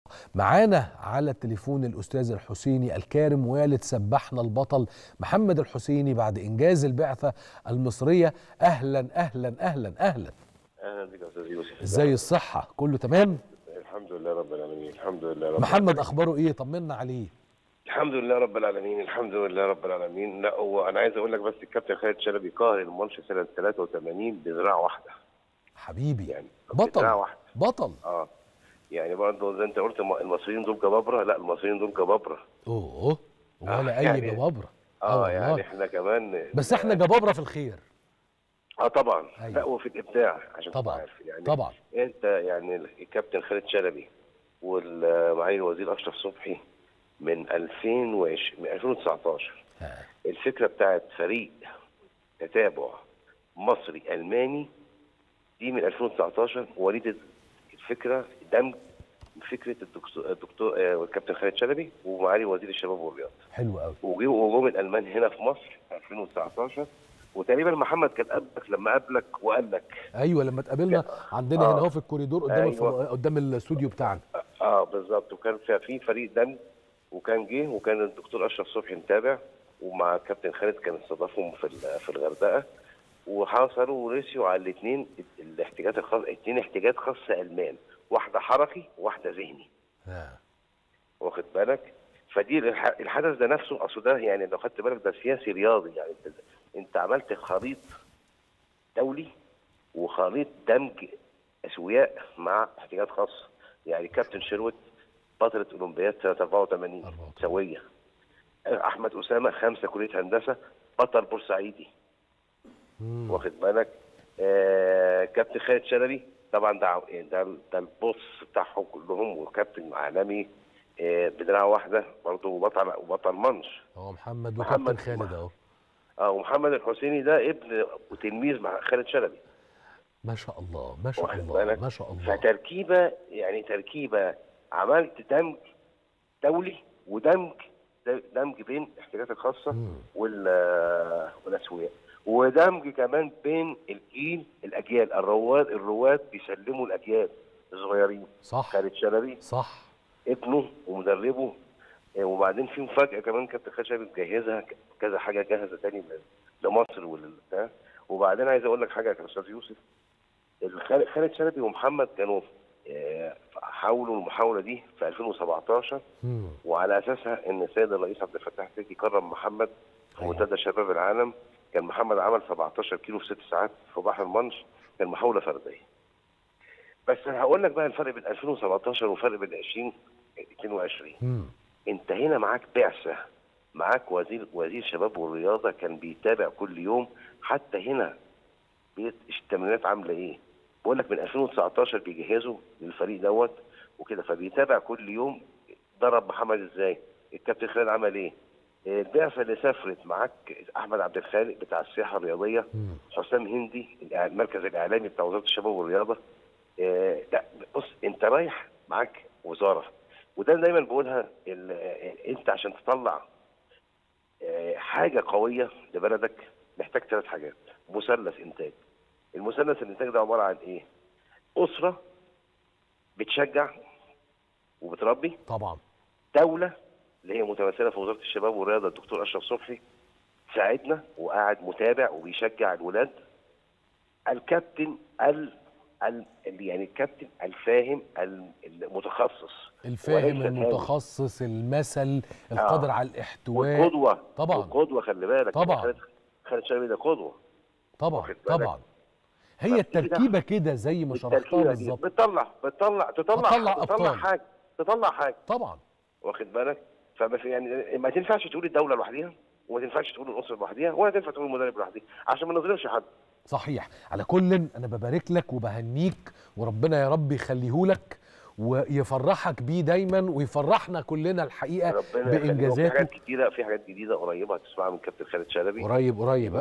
معانا على التليفون الاستاذ الحسيني الكارم والد سبحنا البطل محمد الحسيني بعد انجاز البعثه المصريه اهلا اهلا اهلا اهلا اهلا بك يا استاذ يوسف ازاي الصحه كله تمام الحمد لله رب العالمين الحمد لله رب محمد العالمين. اخباره ايه طمنا عليه الحمد لله رب العالمين الحمد لله رب العالمين لا هو انا عايز اقول لك بس الكابتن خالد شلبي قاهر الماتش سنه 83 بذراع واحده حبيبي يعني بطل بذراع واحده بطل اه يعني برضه زي انت قلت الم- المصريين دول جبابره لا المصريين دول جبابره اوه ولا آه، اي يعني- جبابره اه والله. يعني احنا كمان بس احنا جبابره في الخير اه طبعا أيوة. لا وفي الابداع عشان تبقى طبعا عارف يعني طبعا انت يعني الكابتن خالد شلبي والمعالي الوزير اشرف صبحي من 2020 من 2019 آه. الفكره بتاعت فريق تتابع مصري الماني دي من 2019 وليده الفكره دمج فكره الدكتور الدكتور آه، والكابتن خالد شلبي ومعالي وزير الشباب والرياضه حلو قوي وجو وجوم الالمان هنا في مصر في 2019 وتقريبا محمد كان قبلك لما قابلك وقال لك ايوه لما اتقابلنا عندنا آه. هنا اهو في الكوريدور قدام أيوة. الفض... قدام الاستوديو بتاعنا اه بالظبط وكان في في فريق دم وكان جه وكان الدكتور اشرف صبحي متابع ومع كابتن خالد كان استضافهم في ال- في الغردقه وحصلوا ورسيوا على الاثنين الاحتياجات الخاصه اثنين احتياجات خاصه المان واحده حركي وواحده ذهني آه. واخد بالك فدي الح- الحدث ده نفسه اصل ده يعني لو خدت بالك ده سياسي رياضي يعني انت انت عملت خليط دولي وخليط دمج اسوياء مع احتياجات خاصه يعني كابتن شروت بطلة اولمبياد سنه 84 84. سويه احمد اسامه خمسه كليه هندسه بطل بورسعيدي مم. واخد بالك آه كابتن خالد شلبي طبعا ده ده ده البوس بتاعهم كلهم وكابتن عالمي آه بدراعه واحده برضه بطل وبطل منش هو محمد محمد وكابتن خالد اهو اه ومحمد الحسيني ده ابن وتلميذ مع خالد شلبي ما شاء الله ما شاء واخد الله بالك ما شاء الله فتركيبه يعني تركيبه عملت دمج دولي ودمج دمج بين الاحتياجات الخاصه مم. وال والاسوياء ودمج كمان بين الجيل الاجيال الرواد الرواد بيسلموا الاجيال الصغيرين صح خالد شلبي صح ابنه ومدربه آه، وبعدين في مفاجاه كمان كابتن خالد شلبي مجهزها ك- كذا حاجه جاهزه تاني ل- لمصر والبتاع وبعدين عايز اقول لك حاجه يا استاذ يوسف الخال- خالد شلبي ومحمد كانوا آه، حاولوا المحاوله دي في 2017 مم. وعلى اساسها ان السيد الرئيس عبد الفتاح السيسي كرم محمد في أيوة. منتدى شباب العالم كان محمد عمل 17 كيلو في ست ساعات في بحر المنش كان محاوله فرديه. بس هقول لك بقى الفرق بين 2017 والفرق بين 2022 مم. انت هنا معاك بعثه معاك وزير وزير شباب والرياضه كان بيتابع كل يوم حتى هنا بيت التمرينات عامله ايه بقول لك من 2019 بيجهزوا للفريق دوت وكده فبيتابع كل يوم ضرب محمد ازاي الكابتن خالد عمل ايه آه، البعثه اللي سافرت معاك احمد عبد الخالق بتاع السياحه الرياضيه مم. حسام هندي الإع- المركز الاعلامي بتاع وزاره الشباب والرياضه آه، لا بص انت رايح معاك وزاره وده دايما بقولها ال- آه، انت عشان تطلع آه، حاجه قويه لبلدك محتاج ثلاث حاجات مثلث انتاج المثلث الانتاج ده عباره عن ايه اسره بتشجع وبتربي طبعا دوله اللي هي متمثله في وزاره الشباب والرياضه الدكتور اشرف صبحي ساعدنا وقاعد متابع وبيشجع الولاد الكابتن ال ال يعني الكابتن الفاهم ال- المتخصص الفاهم وليس الهاوي. المتخصص المثل القادر على الاحتواء والقدوه طبعا. والقدوه خلي بالك طبعا. خالد خالد شلبي ده قدوه طبعا واخد بالك؟ طبعا هي التركيبه كده زي ما شرحتها التركيبة دي بالظبط بتطلع بتطلع تطلع هتطلع تطلع أبطال. حاجه تطلع حاجه طبعا واخد بالك فما في يعني ما تنفعش تقول الدوله لوحديها وما تنفعش تقول الاسره لوحديها ولا تنفع تقول المدرب لوحديه عشان ما نظلمش حد صحيح على كل انا ببارك لك وبهنيك وربنا يا رب يخليهولك ويفرحك بيه دايما ويفرحنا كلنا الحقيقه ربنا يخليك. وفي بانجازاته حاجات كتيره في حاجات جديده قريبه هتسمعها من كابتن خالد شلبي قريب قريب